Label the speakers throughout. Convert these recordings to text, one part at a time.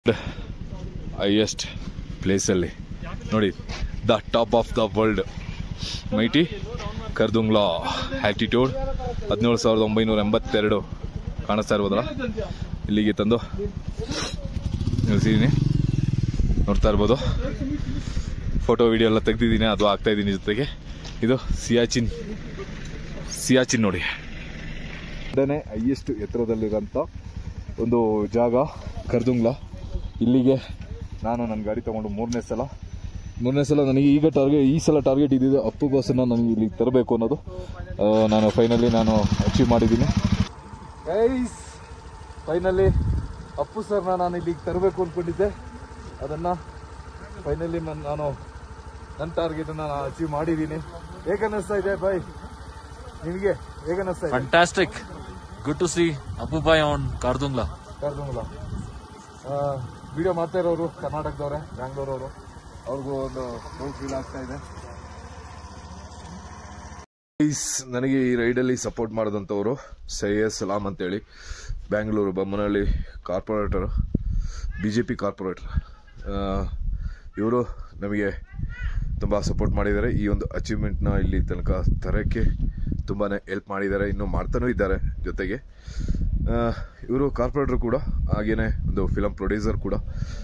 Speaker 1: Highest ಪ್ಲೇಸಲ್ಲಿ ನೋಡಿ the top of the world mighty Khardungla attitude ಹದಿನೇಳು ಸಾವಿರದ ಒಂಬೈನೂರ ಎಂಬತ್ತೆರಡು ಕಾಣಿಸ್ತಾ ಇರ್ಬೋದಲ್ಲ ಇಲ್ಲಿಗೆ ತಂದು ನಿಲ್ಲಿಸಿದ್ದೀನಿ ನೋಡ್ತಾ ಇರ್ಬೋದು ಫೋಟೋ ವಿಡಿಯೋ ಎಲ್ಲ ತೆಗ್ದಿದ್ದೀನಿ ಅದು ಆಗ್ತಾ ಇದ್ದೀನಿ ಜೊತೆಗೆ ಇದು ಸಿಯಾಚಿನ್ ಸಿಯಾಚಿನ್ ನೋಡಿ ಎರಡನೇ ಹೈಯೆಸ್ಟ್ ಎತ್ತರದಲ್ಲಿರೋಂಥ ಒಂದು ಜಾಗ ಕರ್ದುಂಗ್ಲಾ ಇಲ್ಲಿಗೆ ನಾನು ನನ್ನ ಗಾಡಿ ತೊಗೊಂಡು ಮೂರನೇ ಸಲ ಮೂರನೇ ಸಲ ನನಗೆ ಈಗ ಟಾರ್ಗೆಟ್ ಈ ಸಲ ಟಾರ್ಗೆಟ್ ಇದ್ದಿದ್ದು ಅಪ್ಪು ಬಸ್ಸನ್ನು ನನಗೆ ಇಲ್ಲಿಗೆ ತರಬೇಕು ಅನ್ನೋದು ಆ, ನಾನು ಫೈನಲಿ ನಾನು ಅಚೀವ್ ಮಾಡಿದ್ದೀನಿ ಗೈಸ್ ಫೈನಲಿ ಅಪ್ಪು ಸರ್ನ ನಾನು ಇಲ್ಲಿಗೆ ತರಬೇಕು ಅಂದ್ಕೊಂಡಿದ್ದೆ ಅದನ್ನು ಫೈನಲಿ ನಾನು ನನ್ನ ಟಾರ್ಗೆಟನ್ನು ನಾನು ಅಚೀವ್ ಮಾಡಿದ್ದೀನಿ ಹೇಗೆ ಅನ್ನಿಸ್ತಾ ಇದೆ ಬಾಯ್ ನಿಮಗೆ ಹೇಗೆ ಅನ್ನಿಸ್ತಾ ಇದೆ
Speaker 2: Fantastic. Good to see Apu Bhai on Kardungla.
Speaker 1: ಕರ್ದಂಗಿಲ್ಲ ವಿಡಿಯೋ ಮಾಡ್ತಾ ಇರೋರು ಕರ್ನಾಟಕದವ್ರೆ ಬ್ಯಾಂಗ್ಳೂರವರು ಅವ್ರಿಗೂ ಒಂದು ಪ್ರೌಡ್ ಫೀಲ್ ಆಗ್ತಾ ಇದೆ ನನಗೆ ಈ ರೈಡಲ್ಲಿ ಸಪೋರ್ಟ್ ಮಾಡಿದಂಥವರು ಸೈಯದ್ ಸಲಾಮ್ ಅಂತೇಳಿ Bangalore Bommanahalli corporator B J P corporator ಇವರು ನಮಗೆ ತುಂಬ ಸಪೋರ್ಟ್ ಮಾಡಿದ್ದಾರೆ ಈ ಒಂದು ಅಚೀವ್ಮೆಂಟ್ನ ಇಲ್ಲಿ ತನಕ ತರೋಕ್ಕೆ ತುಂಬಾ ಹೆಲ್ಪ್ ಮಾಡಿದ್ದಾರೆ ಇನ್ನೂ ಮಾಡ್ತಾನೂ ಇದ್ದಾರೆ ಜೊತೆಗೆ ಇವರು ಕಾರ್ಪೊರೇಟರ್ ಕೂಡ ಹಾಗೇನೆ ಒಂದು ಫಿಲಮ್ ಪ್ರೊಡ್ಯೂಸರ್ ಕೂಡ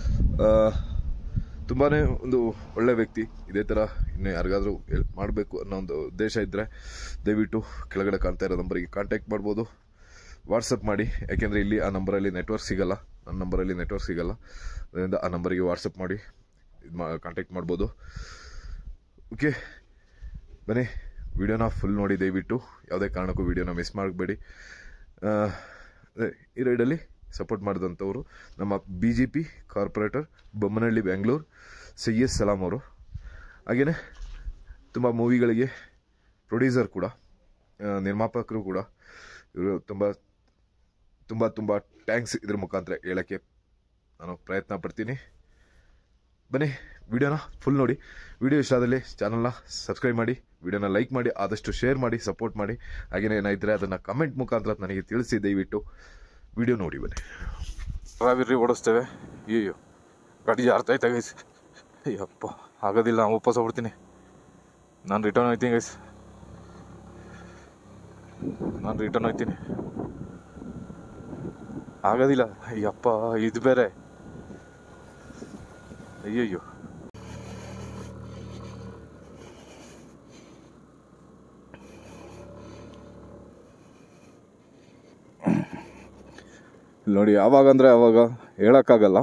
Speaker 1: ತುಂಬಾ ಒಂದು ಒಳ್ಳೆ ವ್ಯಕ್ತಿ ಇದೇ ಥರ ಇನ್ನು ಯಾರಿಗಾದರೂ ಹೆಲ್ಪ್ ಮಾಡಬೇಕು ಅನ್ನೋ ಒಂದು ಉದ್ದೇಶ ಇದ್ದರೆ ದಯವಿಟ್ಟು ಕೆಳಗಡೆ ಕಾಣ್ತಾ ಇರೋ ನಂಬರಿಗೆ ಕಾಂಟ್ಯಾಕ್ಟ್ ಮಾಡ್ಬೋದು ವಾಟ್ಸಪ್ ಮಾಡಿ ಯಾಕೆಂದರೆ ಇಲ್ಲಿ ಆ ನಂಬರಲ್ಲಿ ನೆಟ್ವರ್ಕ್ ಸಿಗಲ್ಲ ನನ್ನ ನಂಬರಲ್ಲಿ ನೆಟ್ವರ್ಕ್ ಸಿಗಲ್ಲ ಅದರಿಂದ ಆ ನಂಬರಿಗೆ ವಾಟ್ಸಪ್ ಮಾಡಿ ಇದು ಮಾ ಕಾಂಟ್ಯಾಕ್ಟ್ ಮಾಡ್ಬೋದು ಓಕೆ ಬನ್ನಿ ವಿಡಿಯೋನ ಫುಲ್ ನೋಡಿ ದಯವಿಟ್ಟು ಯಾವುದೇ ಕಾರಣಕ್ಕೂ ವಿಡಿಯೋನ ಮಿಸ್ ಮಾಡಬೇಡಿ ಈ ರೈಡಲ್ಲಿ ಸಪೋರ್ಟ್ ಮಾಡಿದಂಥವ್ರು ನಮ್ಮ B J P corporator Bommanahalli Bangalore Syed Salam ಅವರು ಹಾಗೆಯೇ ತುಂಬ ಮೂವಿಗಳಿಗೆ ಪ್ರೊಡ್ಯೂಸರ್ ಕೂಡ ಆ, ನಿರ್ಮಾಪಕರು ಕೂಡ ಇವರು ತುಂಬ ತುಂಬ ತುಂಬ ಟ್ಯಾಂಕ್ಸ್ ಇದ್ರ ಮುಖಾಂತರ ಹೇಳೋಕ್ಕೆ ನಾನು ಪ್ರಯತ್ನ ಪಡ್ತೀನಿ ಬನ್ನಿ ವಿಡಿಯೋನ ಫುಲ್ ನೋಡಿ ವಿಡಿಯೋ ಇಷ್ಟ ಆದಲ್ಲಿ ಚಾನಲ್ನ ಸಬ್ಸ್ಕ್ರೈಬ್ ಮಾಡಿ ವಿಡಿಯೋನ ಲೈಕ್ ಮಾಡಿ ಆದಷ್ಟು ಶೇರ್ ಮಾಡಿ ಸಪೋರ್ಟ್ ಮಾಡಿ ಹಾಗೆಯೇ ಏನಾಯಿದ್ರೆ ಅದನ್ನು ಕಮೆಂಟ್ ಮುಖಾಂತರ ನನಗೆ ತಿಳಿಸಿ ದಯವಿಟ್ಟು ವಿಡಿಯೋ ನೋಡಿ ಬನ್ನಿ ರಾವಿರ್ರಿ ಓಡಿಸ್ತೇವೆ ಅಯ್ಯೋ ಗಾಡಿ ಜಾರ್ತಾ ಐತೆ ಗೈಸ್ ಅಯ್ಯಪ್ಪ ಆಗೋದಿಲ್ಲ ನಾನು ವಾಪಸ್ ಹೋಗ್ಬಿಡ್ತೀನಿ ನಾನು ರಿಟರ್ನ್ ಹೋಗ್ತೀನಿ ಗೈಸ್ ನಾನು ರಿಟರ್ನ್ ಹೋಗ್ತೀನಿ ಆಗೋದಿಲ್ಲ ಅಯ್ಯಪ್ಪ ಇದು ಬೇರೆ ಅಯ್ಯಯ್ಯೋ ನೋಡಿ ಯಾವಾಗ ಅಂದರೆ ಆವಾಗ ಹೇಳೋಕ್ಕಾಗಲ್ಲ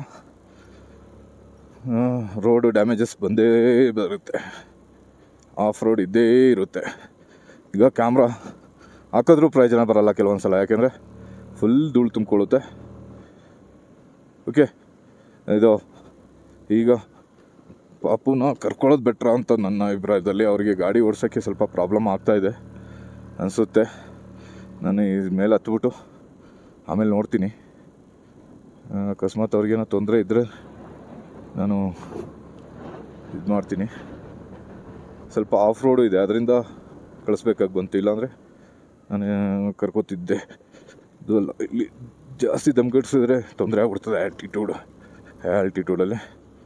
Speaker 1: ರೋಡು ಡ್ಯಾಮೇಜಸ್ ಬಂದೇ ಬರುತ್ತೆ ಆಫ್ ರೋಡ್ ಇದ್ದೇ ಇರುತ್ತೆ ಈಗ ಕ್ಯಾಮ್ರಾ ಹಾಕಿದ್ರೂ ಪ್ರಯೋಜನ ಬರಲ್ಲ ಕೆಲವೊಂದು ಸಲ ಯಾಕೆಂದರೆ ಫುಲ್ ಧೂಳು ತುಂಬಿಕೊಳ್ಳುತ್ತೆ ಓಕೆ ಇದು ಈಗ ಪಾಪುನ ಕರ್ಕೊಳ್ಳೋದು ಬೆಟ್ರ ಅಂತ ನನ್ನ ಅಭಿಪ್ರಾಯದಲ್ಲಿ ಅವರಿಗೆ ಗಾಡಿ ಓಡಿಸೋಕ್ಕೆ ಸ್ವಲ್ಪ ಪ್ರಾಬ್ಲಮ್ ಆಗ್ತಾಯಿದೆ ಅನಿಸುತ್ತೆ ನಾನು ಈ ಮೇಲೆ ಹತ್ಬಿಟ್ಟು ಆಮೇಲೆ ನೋಡ್ತೀನಿ ಆ, ಅಕಸ್ಮಾತ್ ಅವ್ರಿಗೇನೋ ತೊಂದರೆ ಇದ್ದರೆ ನಾನು ಇದು ಮಾಡ್ತೀನಿ ಸ್ವಲ್ಪ ಆಫ್ ರೋಡು ಇದೆ ಅದರಿಂದ ಕಳಿಸ್ಬೇಕಾಗಿ ಬಂತು ಇಲ್ಲಾಂದರೆ ನಾನು ಕರ್ಕೋತಿದ್ದೆ ಇದು ಅಲ್ಲ ಇಲ್ಲಿ ಜಾಸ್ತಿ ದಮ್ಗಟ್ಸಿದ್ರೆ ತೊಂದರೆ ಆಗ್ಬಿಡ್ತದೆ ಆ್ಯಲ್ಟಿಟ್ಯೂಡ್ ಆ್ಯಲ್ಟಿಟ್ಯೂಡಲ್ಲಿ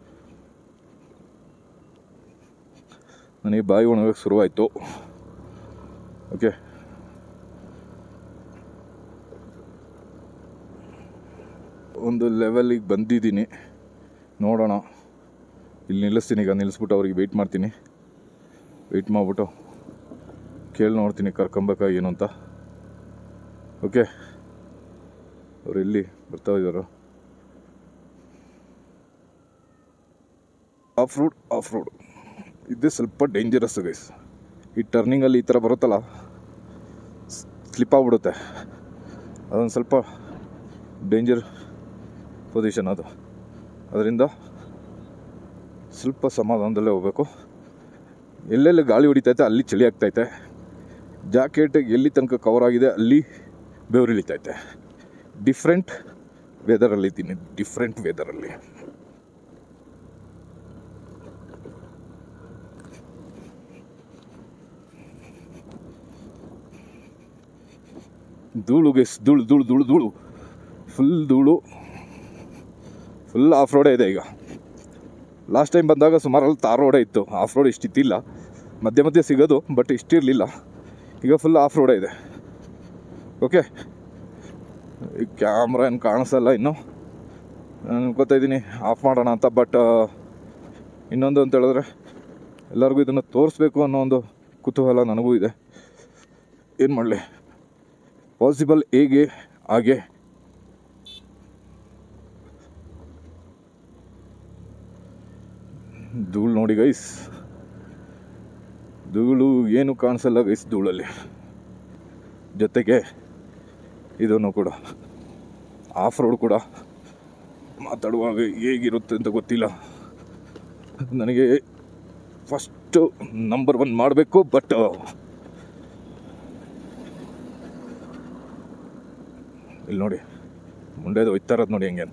Speaker 1: ನನಗೆ ಬಾಯಿ ಒಣಗೋಕ್ಕೆ ಶುರುವಾಯಿತು ಓಕೆ ಒಂದು ಲೆವೆಲಿಗೆ ಬಂದಿದ್ದೀನಿ ನೋಡೋಣ ಇಲ್ಲಿ ನಿಲ್ಲಿಸ್ತೀನಿ ಈಗ ನಿಲ್ಲಿಸ್ಬಿಟ್ಟು ಅವ್ರಿಗೆ ವೆಯ್ಟ್ ಮಾಡ್ತೀನಿ ವೆಯ್ಟ್ ಮಾಡಿಬಿಟ್ಟು ಕೇಳಿ ನೋಡ್ತೀನಿ ಕರ್ಕೊಂಬೇಕಾ ಏನು ಅಂತ ಓಕೆ ಅವ್ರು ಎಲ್ಲಿ ಬರ್ತಾ ಇದ್ದಾರೋ ಆಫ್ ರೋಡ್ ಆಫ್ ರೋಡ್ ಇದು ಸ್ವಲ್ಪ ಡೇಂಜರಸ್ ಗೈಸ್ ಈ ಟರ್ನಿಂಗಲ್ಲಿ ಈ ಥರ ಬರುತ್ತಲ್ಲ ಸ್ಲಿಪ್ ಆಗ್ಬಿಡುತ್ತೆ ಅದೊಂದು ಸ್ವಲ್ಪ ಡೇಂಜರ್ ಪೊಸಿಷನ್ ಅದು ಅದರಿಂದ ಸ್ವಲ್ಪ ಸಮಾಧಾನದಲ್ಲೇ ಹೋಗಬೇಕು ಎಲ್ಲೆಲ್ಲಿ ಗಾಳಿ ಹೊಡಿತೈತೆ ಅಲ್ಲಿ ಚಳಿ ಆಗ್ತೈತೆ ಜಾಕೆಟ್ ಎಲ್ಲಿ ತನಕ ಕವರ್ ಆಗಿದೆ ಅಲ್ಲಿ ಬೆವರಿಳಿತೈತೆ ಡಿಫ್ರೆಂಟ್ ವೆದರಲ್ಲಿ ಇದ್ದೀನಿ ಡಿಫ್ರೆಂಟ್ ವೆದರಲ್ಲಿ ಧೂಳು ಗೆಸ್ ಧೂಳು ಧೂಳು ಧೂಳು ಧೂಳು ಫುಲ್ ಧೂಳು ಫುಲ್ ಆಫ್ ರೋಡೇ ಇದೆ ಈಗ ಲಾಸ್ಟ್ ಟೈಮ್ ಬಂದಾಗ ಸುಮಾರು ಅಲ್ಲಿ ತಾರ್ ರೋಡೇ ಇತ್ತು ಆಫ್ ರೋಡ್ ಇಷ್ಟಿತ್ತಿಲ್ಲ ಮಧ್ಯೆ ಮಧ್ಯೆ ಸಿಗೋದು ಬಟ್ ಇಷ್ಟಿರಲಿಲ್ಲ ಈಗ ಫುಲ್ ಆಫ್ ರೋಡೇ ಇದೆ ಓಕೆ ಈ ಕ್ಯಾಮ್ರಾ ಏನು ಕಾಣಿಸಲ್ಲ ಇನ್ನು ನಾನು ಅನ್ಕೋತಾ ಇದ್ದೀನಿ ಆಫ್ ಮಾಡೋಣ ಅಂತ ಬಟ್ ಇನ್ನೊಂದು ಅಂತ ಹೇಳಿದ್ರೆ ಎಲ್ಲರಿಗೂ ಇದನ್ನು ತೋರಿಸ್ಬೇಕು ಅನ್ನೋ ಒಂದು ಕುತೂಹಲ ನನಗೂ ಇದೆ ಏನು ಮಾಡಲಿ ಪಾಸಿಬಲ್ ಹೇಗೆ ಹಾಗೆ ಧೂಳು ನೋಡಿ ಗೈಸ್ ಧೂಳು ಏನು ಕಾಣಿಸಲ್ಲ ಗೈಸ್ ಧೂಳಲ್ಲಿ ಜೊತೆಗೆ ಇದನ್ನು ಕೂಡ ಆಫ್ ರೋಡ್ ಕೂಡ ಮಾತಾಡುವಾಗ ಹೇಗಿರುತ್ತೆ ಅಂತ ಗೊತ್ತಿಲ್ಲ ನನಗೆ ಫಸ್ಟು ನಂಬರ್ ಒನ್ ಮಾಡಬೇಕು ಬಟ್ ಇಲ್ಲಿ ನೋಡಿ ಮುಂಡೆದು ಹೋಯ್ತಾ ಇರೋದು ನೋಡಿ ಹೆಂಗೆ ಅಂತ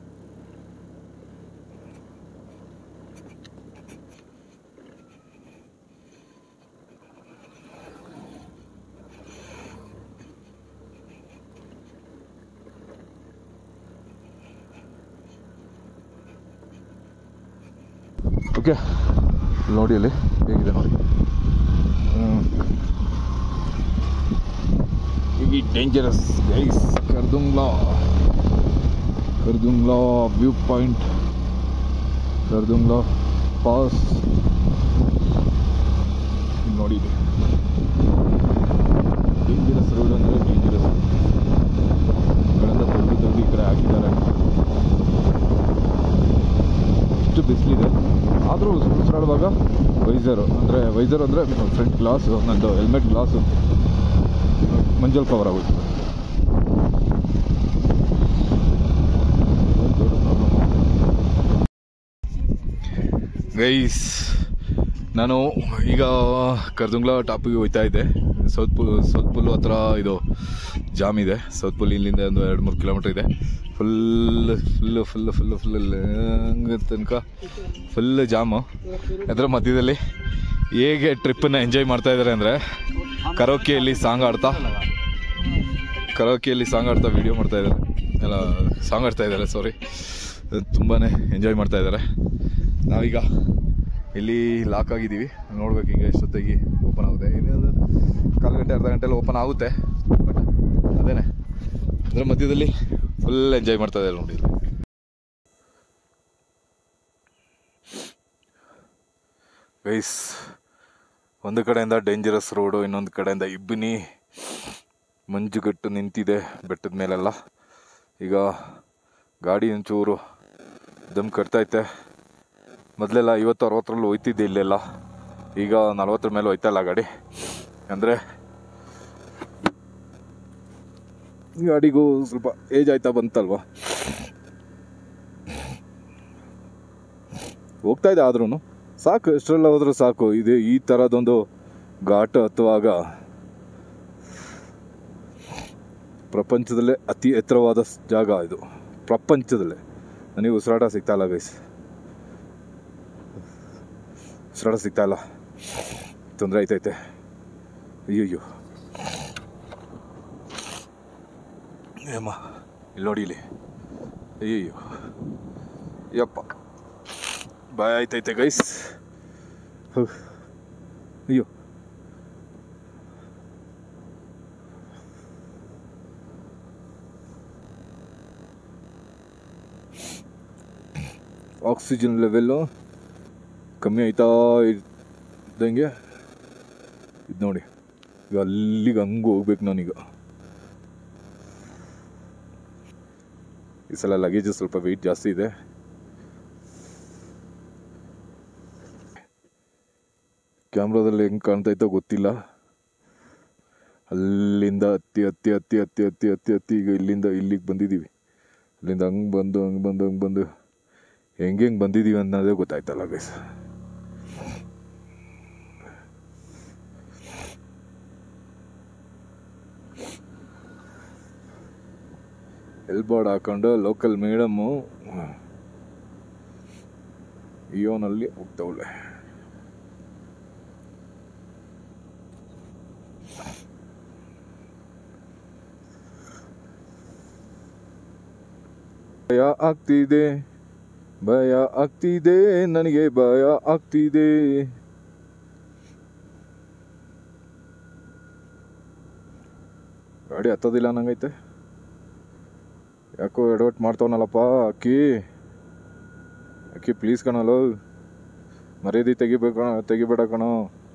Speaker 1: ಓಕೆ ನೋಡಿ ಅಲ್ಲಿ ಹೇಗಿದೆ ನೋಡಿ ಈ dangerous guys Khardungla Khardungla view point Khardungla pass ನೋಡಿ ಇದು ಡೇಂಜರಸ್ ರೋಡ್ ಅಂದರೆ ಡೇಂಜರಸ್ ಕಳೆದ ತೆಗೆದು ತೆಗೆದು ಈ ಕಡೆ ಹಾಕಿದ್ದಾರೆ ಇಷ್ಟು ಬಿಸಿಲಿದೆ ಆದರೂ ಉಸಿರಾಡುವಾಗ ವೈಸರು ಅಂದರೆ ವೈಸರ್ ಅಂದರೆ ಫ್ರಂಟ್ ಗ್ಲಾಸು ನಂದು ಹೆಲ್ಮೆಟ್ ಗ್ಲಾಸು ಮಂಜಲ್ ಕವರ್ ಆಗೋಯ್ತು ಗೈಸ್ ನಾನು ಈಗ ಕರ್ದುಂಗ್ಲಾ ಟಾಪಿಗೆ ಹೋಗ್ತಾ ಇದ್ದೆ ಸೌತ್ ಪುಲ್ ಸೌತ್ ಪುಲ್ ಹತ್ರ ಇದು ಜಾಮ್ ಇದೆ ಸೌತ್ ಪುಲ್ ಇಲ್ಲಿಂದ ಒಂದು ಎರಡು ಮೂರು ಕಿಲೋಮೀಟ್ರ್ ಇದೆ full full full full full ತನಕ ಫುಲ್ ಜಾಮು ಅದರ ಮಧ್ಯದಲ್ಲಿ ಹೇಗೆ ಟ್ರಿಪ್ಪನ್ನು ಎಂಜಾಯ್ ಮಾಡ್ತಾ ಇದ್ದಾರೆ ಅಂದರೆ ಕರೋಕಿಯಲ್ಲಿ ಸಾಂಗ್ ಆಡ್ತಾ ಕರೋಕಿಯಲ್ಲಿ ಸಾಂಗ್ ಆಡ್ತಾ ವೀಡಿಯೋ ಮಾಡ್ತಾ ಇದ್ದಾರೆ ಎಲ್ಲ ಸಾಂಗ್ ಆಡ್ತಾ ಇದ್ದಾರೆ ಸಾರಿ ತುಂಬಾ ಎಂಜಾಯ್ ಮಾಡ್ತಾ ಇದ್ದಾರೆ ನಾವೀಗ ಇಲ್ಲಿ ಲಾಕ್ ಆಗಿದ್ದೀವಿ ನೋಡ್ಬೇಕು ಈಗ ಎಷ್ಟೊತ್ತಿಗೆ ಓಪನ್ ಆಗುತ್ತೆ ಇನ್ನೊಂದು ಕಾಲು ಗಂಟೆ ಅರ್ಧ ಗಂಟೆಲಿ ಓಪನ್ ಆಗುತ್ತೆ ಬಟ್ ಅದೇನೆ ಅದರ ಮಧ್ಯದಲ್ಲಿ ಫುಲ್ ಎಂಜಾಯ್ ಮಾಡ್ತಾ ಇದ್ದಾರೆ ನೋಡಿ ಇಲ್ಲಿ. ಗೈಸ್ ಒಂದು ಕಡೆಯಿಂದ ಡೇಂಜರಸ್ ರೋಡು ಇನ್ನೊಂದು ಕಡೆಯಿಂದ ಇಬ್ಬನಿ ಮಂಜುಗಟ್ಟು ನಿಂತಿದೆ ಬೆಟ್ಟದ ಮೇಲೆಲ್ಲ ಈಗ ಗಾಡಿ ಒಂಚೂರು ದಮ್ ಕಟ್ತೈತೆ ಮೊದಲೆಲ್ಲ ಐವತ್ತು ಅರವತ್ತರಲ್ಲಿ ಹೋಯ್ತಿದ್ದೆ ಇಲ್ಲೆಲ್ಲ ಈಗ ನಲ್ವತ್ತರ ಮೇಲೆ ಹೋಯ್ತಾ ಇಲ್ಲ ಗಾಡಿ ಅಂದರೆ ಗಾಡಿಗೂ ಸ್ವಲ್ಪ ಏಜ್ ಆಯ್ತಾ ಬಂತಲ್ವಾ ಹೋಗ್ತಾ ಇದೆ ಆದ್ರೂ ಸಾಕು ಎಷ್ಟರೆಲ್ಲ ಹೋದ್ರೂ ಸಾಕು ಇದು ಈ ಥರದೊಂದು ಘಾಟ್ ಹತ್ತುವಾಗ ಪ್ರಪಂಚದಲ್ಲೇ ಅತಿ ಎತ್ತರವಾದ ಸ್- ಜಾಗ ಇದು ಪ್ರಪಂಚದಲ್ಲೇ ನನಗೆ ಉಸಿರಾಟ ಸಿಗ್ತಾ ಇಲ್ಲ ಗೈಸ್ ಉಸಿರಾಟ ಸಿಗ್ತಾ ಇಲ್ಲ ತೊಂದರೆ ಆಯ್ತೈತೆ ಅಯ್ಯಯ್ಯೋ ಏಮ್ಮ ಇಲ್ಲಿ ನೋಡಿ ಇಲ್ಲಿ ಅಯ್ಯಯ್ಯೋ ಯಪ್ಪ ಬಾಯ್ ಆಯ್ತೈತೆ ಗೈಸ್ ಅಯ್ಯೋ ಆಕ್ಸಿಜನ್ ಲೆವೆಲ್ಲು ಕಮ್ಮಿ ಆಯ್ತಾ ಇದ್ದಂಗೆ ಇದು ನೋಡಿ ಈಗ ಅಲ್ಲಿಗೆ ಹಂಗೆ ಹೋಗ್ಬೇಕು ನಾನೀಗ ಈ ಸಲ ಲಗೇಜ್ ಸ್ವಲ್ಪ ವೆಯ್ಟ್ ಜಾಸ್ತಿ ಇದೆ ಕ್ಯಾಮ್ರಾದಲ್ಲಿ ಹೆಂಗೆ ಕಾಣ್ತೈತೋ ಗೊತ್ತಿಲ್ಲ ಅಲ್ಲಿಂದ ಹತ್ತಿ ಹತ್ತಿ ಹತ್ತಿ ಹತ್ತಿ ಹತ್ತಿ ಹತ್ತಿ ಹತ್ತಿ ಈಗ ಇಲ್ಲಿಂದ ಇಲ್ಲಿಗೆ ಬಂದಿದ್ದೀವಿ ಅಲ್ಲಿಂದ ಹಂಗೆ ಬಂದು ಹಂಗೆ ಬಂದು ಹಂಗೆ ಬಂದು ಹೆಂಗೆ ಹೆಂಗೆ ಬಂದಿದ್ದೀವಿ ಅನ್ನೋದೇ ಗೊತ್ತಾಯ್ತಲ್ಲ ಗೈಸ್ ಎಲ್ಬೋರ್ಡ್ ಹಾಕೊಂಡು ಲೋಕಲ್ ಮೇಡಮ್ಮು ಇಯೋನಲ್ಲಿ ಹೋಗ್ತವಳೆ ಭಯ ಆಗ್ತಿದೆ ಭಯ ಆಗ್ತಿದೆ ನನಗೆ ಭಯ ಆಗ್ತಿದೆ ಗಾಡಿ ಹತ್ತೋದಿಲ್ಲ ಅನ್ನಂಗೈತೆ ಯಾಕೋ ಎಡವಟ್ ಮಾಡ್ತಾವನಲ್ಲಪ್ಪ ಅಕ್ಕಿ ಅಕ್ಕಿ ಪ್ಲೀಸ್ ಕಣಲು ಮರ್ಯಾದೆ ತೆಗಿಬೇಕು ಕಣ ತೆಗಿಬೇಡ ಕಣೋ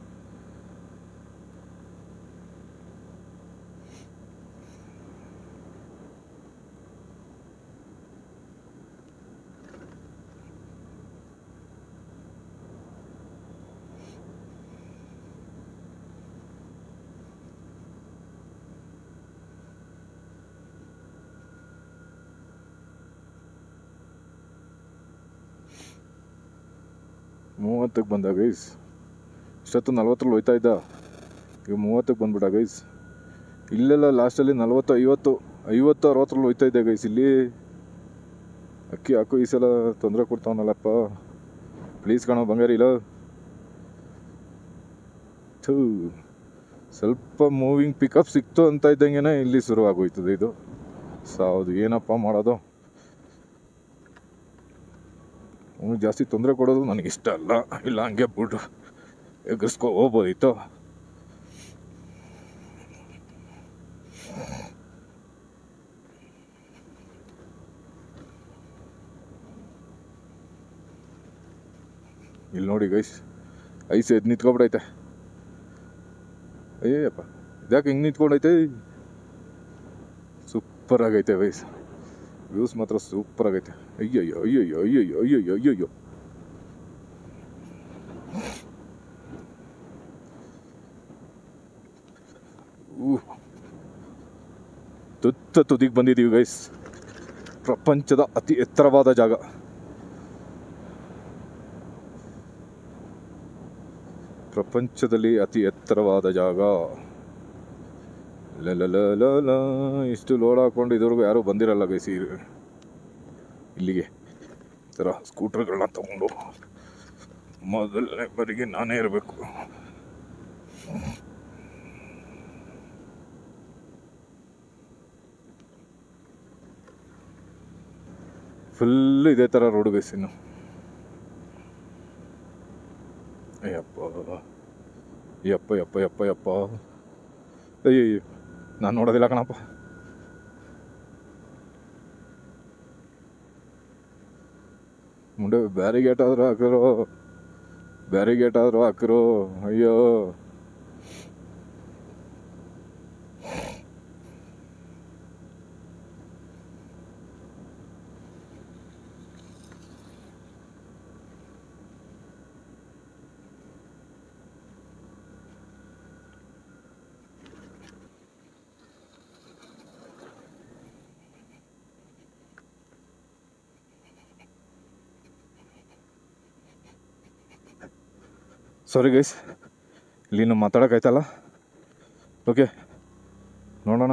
Speaker 1: ಮೂವತ್ತಕ್ಕೆ ಬಂದ ಗೈಸ್ ಇಷ್ಟೊತ್ತು ನಲ್ವತ್ತರಲ್ಲಿ ಹೋಯ್ತಾ ಇದ್ದ ಈಗ ಮೂವತ್ತಕ್ಕೆ ಬಂದ್ಬಿಟ್ಟ ಗೈಸ್ ಇಲ್ಲೆಲ್ಲ ಲಾಸ್ಟಲ್ಲಿ ನಲ್ವತ್ತು ಐವತ್ತು ಐವತ್ತು ಅರವತ್ತರಲ್ಲಿ ಹೋಯ್ತಾ ಇದ್ದೆ ಗೈಸ್ ಇಲ್ಲಿ ಅಕ್ಕಿ ಹಾಕು ಈ ಸಲ ತೊಂದರೆ ಕೊಡ್ತಾವನಲ್ಲಪ್ಪ ಪ್ಲೀಸ್ ಕಣೋ ಬಂಗಾರಿ ಇಲ್ಲ ಥೂ ಸ್ವಲ್ಪ ಮೂವಿಂಗ್ ಪಿಕಪ್ ಸಿಕ್ತು ಅಂತ ಇದ್ದಂಗೆನೆ ಇಲ್ಲಿ ಶುರು ಆಗೋಯ್ತದೆ ಇದು ಸಾವುದು ಏನಪ್ಪ ಮಾಡೋದು ಅವನು ಜಾಸ್ತಿ ತೊಂದರೆ ಕೊಡೋದು ನನಗಿಷ್ಟ ಅಲ್ಲ ಇಲ್ಲ ಹಂಗೆ ಬಿಟ್ಟು ಎಗರ್ಸ್ಕೊ ಹೋಗ್ಬೋದಿತ್ತು ಇಲ್ಲಿ ನೋಡಿ ಗೈಸ್ ಐಸ್ ಎದ್ದು ನಿಂತ್ಕೊಬಿಡೈತೆ ಅಯ್ಯಪ್ಪ ಇದ್ಯಾಕೆ ಹಿಂಗೆ ನಿಂತ್ಕೊಂಡೈತೆ ಸೂಪರ್ ಆಗೈತೆ ವಯಸ್ ವ್ಯೂಸ್ ಮಾತ್ರ ಸೂಪರ್ ಆಗೈತೆ ಅಯ್ಯಯ್ಯೋ ಅಯ್ಯಯ್ಯೋ ಅಯ್ಯಯ್ಯೋ ಅಯ್ಯಯ್ಯೋ ಅಯ್ಯಯ್ಯೋ ಊ. ತುತ್ತ ತುದಿಗೆ ಬಂದಿದ್ದೀವಿ ಗೈಸ್ ಪ್ರಪಂಚದ ಅತಿ ಎತ್ತರವಾದ ಜಾಗ ಪ್ರಪಂಚದಲ್ಲಿ ಅತಿ ಎತ್ತರವಾದ ಜಾಗ ಲಲಲಲಲ ಇಷ್ಟು ಲೋಡ್ ಹಾಕೊಂಡು ಇದುವರೆಗೂ ಯಾರೂ ಬಂದಿರಲ್ಲ ಗೈಸಿ ಇಲ್ಲಿಗೆ ಈ ಥರ ಸ್ಕೂಟ್ರ್ಗಳನ್ನ ತಗೊಂಡು ಮೊದಲನೇ ಬಾರಿಗೆ ನಾನೇ ಇರಬೇಕು ಫುಲ್ ಇದೇ ಥರ ರೋಡ್ ಗೈಸ್ ಇನ್ನು ಅಯ್ಯಪ್ಪ ಯಪ್ಪ ಯಪ್ಪ ಯಪ್ಪ ಯಪ್ಪ ಅಯ್ಯಯ್ಯೋ ನಾನು ನೋಡೋದಿಲ್ಲ ಕಣಪ್ಪ ಮುಂದೆ ಬ್ಯಾರಿಗೇಟ್ ಆದರೂ ಹಾಕಿರೋ ಬ್ಯಾರಿಗೇಟ್ ಆದರೂ ಹಾಕಿರೋ ಅಯ್ಯೋ ಸಾರಿ ಗೈಸ್ ಇಲ್ಲಿ ನಾವು ಮಾತಾಡೋಕ್ಕಾಯ್ತಲ್ಲ ಓಕೆ ನೋಡೋಣ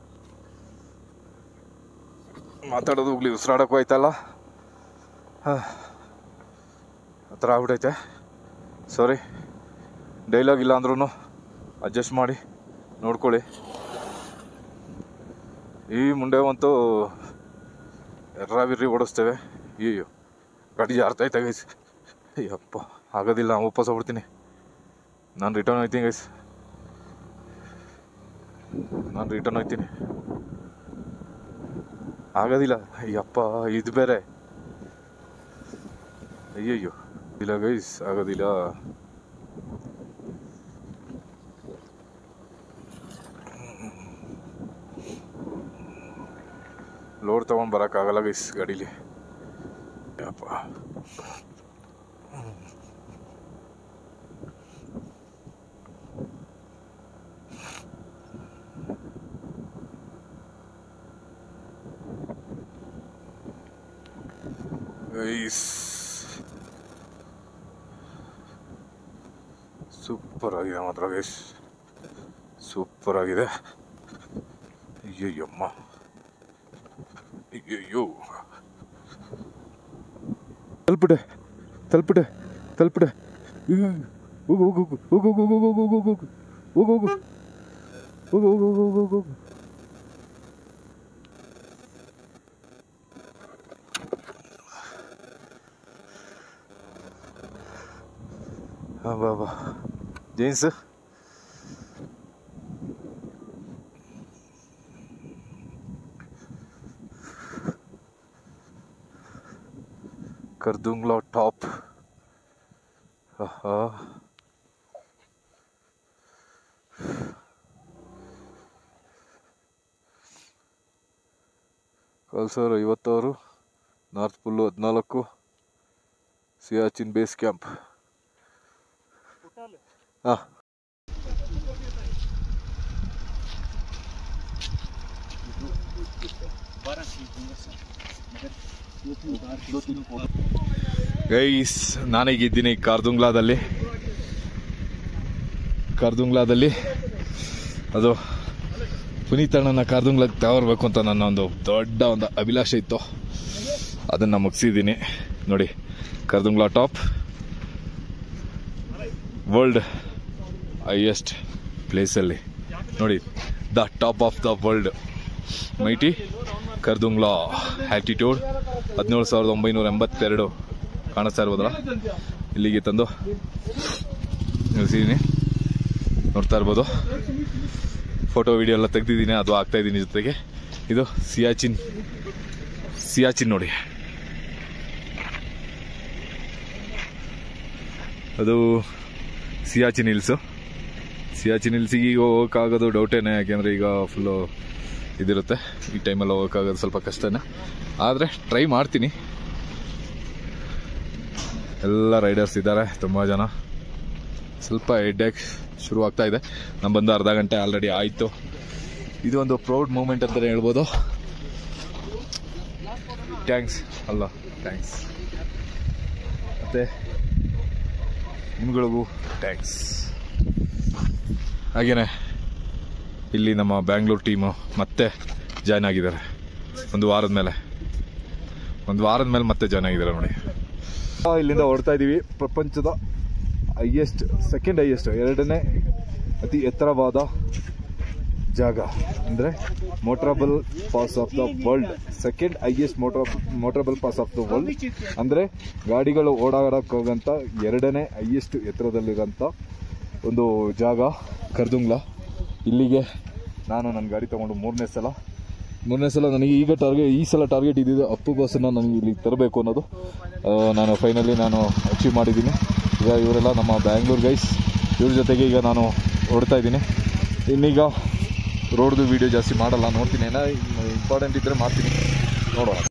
Speaker 1: ಮಾತಾಡೋದು ಹೋಗ್ಲಿ ಉಸಿರಾಡೋಕ್ಕೂ ಆಯ್ತಲ್ಲ ಹಾಂ ಆ ಥರ ಆಗ್ಬಿಟ್ಟೈತೆ ಸಾರಿ ಡೈಲಾಗ್ ಇಲ್ಲ ಅಂದ್ರೂ ಅಡ್ಜಸ್ಟ್ ಮಾಡಿ ನೋಡ್ಕೊಳ್ಳಿ ಈ ಮುಂಡೆ ಅಂತೂ ಎರ್ರಾವಿರ್ರಿ ಓಡಿಸ್ತೇವೆ ಅಯ್ಯೋ ಗಾಡಿ ಜಾರ್ತೈತೆ ಗೈಸ್ ಅಯ್ಯಪ್ಪ ಆಗೋದಿಲ್ಲ ನಾನು ವಾಪಸ್ ಹೋಗ್ಬಿಡ್ತೀನಿ ನಾನು ರಿಟರ್ನ್ ಹೋಗ್ತೀನಿ ಗೈಸ್ ನಾನು ರಿಟರ್ನ್ ಹೋಗ್ತೀನಿ ಆಗೋದಿಲ್ಲ ಅಯ್ಯಪ್ಪ ಇದು ಬೇರೆ ಅಯ್ಯಯ್ಯೋ ಇಲ್ಲ ಗೈಸ್ ಆಗೋದಿಲ್ಲ ಲೋಡ್ ತೊಗೊಂಡು ಬರೋಕ್ಕಾಗಲ್ಲ ಗೈಸ್ ಗಾಡೀಲಿ ಅಪ್ಪ ಗೈಸ್ ಸೂಪರ್ ಆಗಿದೆ ಮಾತ್ರ ಗೈಸ್ ಸೂಪರ್ ಆಗಿದೆ ಅಯ್ಯಯ್ಯಮ್ಮ ಅಯ್ಯಯ್ಯೋ ತಲುಪಿಡೆ ತಲುಪಿಡೆ ತಲುಪಿಡೆ ಹೋಗು ಹೋಗು ಹೋಗು ಹೋಗು ಹೋಗು ಹೋಗು ಹೋಗು ಹೋಗು ಹೋಗು ಹೋಗು ಹೋಗು ಹೋಗು ಹೋಗು ಹೋಗು ಹೋಗು ಬಾ ಬಾ ಜೈನ್ಸ್ ಕರ್ದುಂಗ್ಲಾ ಟಾಪ್ ಆಹಾ ಕಲ್ಸರ್ ಐವತ್ತಾರು ನಾರ್ತ್ ಪುಲ್ಲು ಹದಿನಾಲ್ಕು ಸಿಯಾಚಿನ್ ಬೇಸ್ ಕ್ಯಾಂಪ್ ಹಾಂ ಗೈಸ್ ನಾನೀಗ ಇದ್ದೀನಿ ಕಾರ್ದುಂಗ್ಲಾದಲ್ಲಿ ಕಾರ್ದುಂಗ್ಲಾದಲ್ಲಿ ಅದು ಪುನೀತ್ ಅಣ್ಣನ ಕಾರ್ದುಂಗ್ಲಾಗ್ ತಗೊಳ್ಬೇಕು ಅಂತ ನನ್ನ ಒಂದು ದೊಡ್ಡ ಒಂದು ಅಭಿಲಾಷೆ ಇತ್ತು ಅದನ್ನು ಮುಗಿಸಿದ್ದೀನಿ ನೋಡಿ ಕಾರ್ದುಂಗ್ಲಾ ಟಾಪ್ ವರ್ಲ್ಡ್ ಹೈಯೆಸ್ಟ್ ಪ್ಲೇಸಲ್ಲಿ ನೋಡಿ the top of the world mighty Khardungla attitude ಹದಿನೇಳು ಸಾವಿರದ ಒಂಬೈನೂರ ಎಂಬತ್ತೆರಡು ಕಾಣಿಸ್ತಾ ಇರ್ಬೋದಲ್ಲ ಇಲ್ಲಿಗೆ ತಂದು ನಿಲ್ಸಿದ್ದೀನಿ ನೋಡ್ತಾ ಇರ್ಬೋದು ಫೋಟೋ ವಿಡಿಯೋ ಎಲ್ಲ ತೆಗ್ದಿದ್ದೀನಿ ಅದು ಹಾಕ್ತಾ ಇದ್ದೀನಿ ಜೊತೆಗೆ ಇದು ಸಿಯಾಚಿನ್ ಸಿಯಾಚಿನ್ ನೋಡಿ ಅದು ಸಿಯಾಚಿನ್ ಹಿಲ್ಸು ಸಿಯಾಚಿನ್ ಹಿಲ್ಸಿಗೆ ಈಗ ಹೋಗೋಕ್ಕಾಗೋದು ಡೌಟೇನೆ ಯಾಕೆಂದರೆ ಈಗ ಫುಲ್ಲು ಇದಿರುತ್ತೆ ಈ ಟೈಮಲ್ಲಿ ಹೋಗೋಕ್ಕಾಗೋದು ಸ್ವಲ್ಪ ಕಷ್ಟನೇ ಆದರೆ ಟ್ರೈ ಮಾಡ್ತೀನಿ ಎಲ್ಲ ರೈಡರ್ಸ್ ಇದ್ದಾರೆ ತುಂಬ ಜನ ಸ್ವಲ್ಪ ಹೆಡ್ಡೇಕ್ ಶುರು ಆಗ್ತಾ ಇದೆ ನಾನು ಬಂದು ಅರ್ಧ ಗಂಟೆ ಆಲ್ರೆಡಿ ಆಯಿತು ಇದು ಒಂದು ಪ್ರೌಡ್ ಮೂಮೆಂಟ್ ಅಂತಲೇ ಹೇಳ್ಬೋದು ಥ್ಯಾಂಕ್ಸ್ ಅಲ್ಲ ಥ್ಯಾಂಕ್ಸ್ ಮತ್ತು ನಿಮ್ಗಳಿಗೂ ಥ್ಯಾಂಕ್ಸ್ ಹಾಗೇನೆ ಇಲ್ಲಿ ನಮ್ಮ ಬ್ಯಾಂಗ್ಳೂರ್ ಟೀಮು ಮತ್ತೆ ಜಾಯ್ನ್ ಆಗಿದ್ದಾರೆ ಒಂದು ವಾರದ ಮೇಲೆ ಒಂದು ವಾರದ ಮೇಲೆ ಮತ್ತೆ ಜಾಯ್ನ್ ಆಗಿದ್ದಾರೆ ನೋಡಿ ಇಲ್ಲಿಂದ ಹೊರಡ್ತಾ ಇದ್ದೀವಿ ಪ್ರಪಂಚದ ಹೈಯೆಸ್ಟ್ ಸೆಕೆಂಡ್ ಹೈಯೆಸ್ಟ್ ಎರಡನೇ ಅತಿ ಎತ್ತರವಾದ ಜಾಗ ಅಂದರೆ motorable pass of the world second highest motor motorable pass of the world ಅಂದರೆ ಗಾಡಿಗಳು ಓಡಾಡೋಕ್ಕೋಗಂತ ಎರಡನೇ ಹೈಯೆಸ್ಟ್ ಎತ್ತರದಲ್ಲಿರೋಂಥ ಒಂದು ಜಾಗ ಕರ್ದುಂಗ್ಲಾ ಇಲ್ಲಿಗೆ ನಾನು ನನ್ನ ಗಾಡಿ ತೊಗೊಂಡು ಮೂರನೇ ಸಲ ಮೂರನೇ ಸಲ ನನಗೆ ಈಗ ಟಾರ್ಗೆಟ್ ಈ ಸಲ ಟಾರ್ಗೆಟ್ ಇದ್ದಿದ್ದು ಅಪ್ಪು ಬಸ್ಸನ್ನು ನನಗೆ ಇಲ್ಲಿ ತರಬೇಕು ಅನ್ನೋದು ಆ, ನಾನು ಫೈನಲಿ ನಾನು ಅಚೀವ್ ಮಾಡಿದ್ದೀನಿ ಈಗ ಇವರೆಲ್ಲ ನಮ್ಮ ಬ್ಯಾಂಗ್ಳೂರ್ ಗೈಸ್ ಇವ್ರ ಜೊತೆಗೆ ಈಗ ನಾನು ಹೊಡ್ತಾ ಇದ್ದೀನಿ ಇನ್ನೀಗ ರೋಡ್ದು ವೀಡಿಯೋ ಜಾಸ್ತಿ ಮಾಡಲ್ಲ ನೋಡ್ತೀನಿ ಏನೋ ಇಂಪಾರ್ಟೆಂಟ್ ಇದ್ದರೆ ಮಾಡ್ತೀನಿ ನೋಡೋಣ